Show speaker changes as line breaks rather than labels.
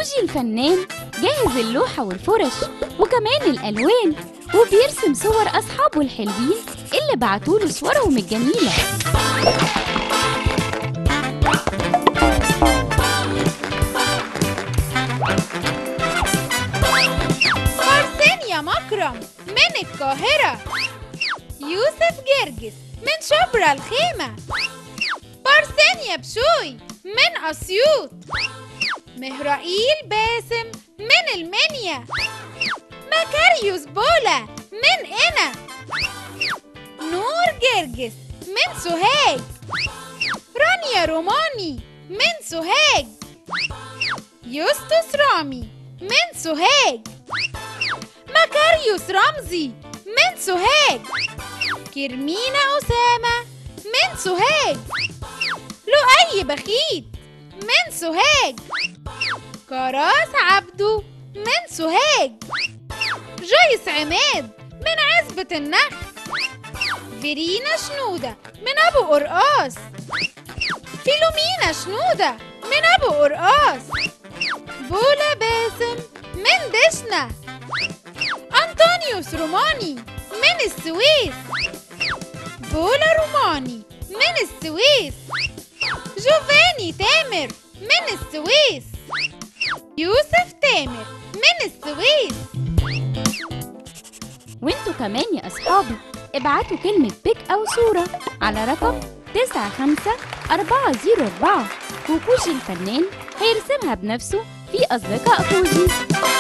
كوجي الفنان جاهز اللوحة والفرش وكمان الألوان وبيرسم صور أصحابه الحلوين اللي بعتوله صورهم الجميلة
مرسين يا مكرم من القاهرة يوسف جرجس من شبرا الخيمة بارسين يا بشوي من أسيوط مهرائيل باسم من المنيا مكاريوس بولا من قنا نور جرجس من سوهاج رانيا روماني من سوهاج يوستوس رامي من سوهاج مكاريوس رمزي من سوهاج كرمينا أسامة من سوهاج لؤي بخيت من سوهاج كراس عبده من سوهاج جيس عماد من عزبة النخل فيرينا شنودة من أبو قرقاس فيلومينا شنودة من أبو قرقاس بولا باسم من دشنا أنطونيوس روماني من السويس بولا روماني من السويس جوفاني تامر من السويس يوسف تامر من السويس
وانتوا كمان يا أصحابي ابعتوا كلمة بيك أو صورة على رقم 95404 وكوجي الفنان هيرسمها بنفسه في أصدقاء كوجي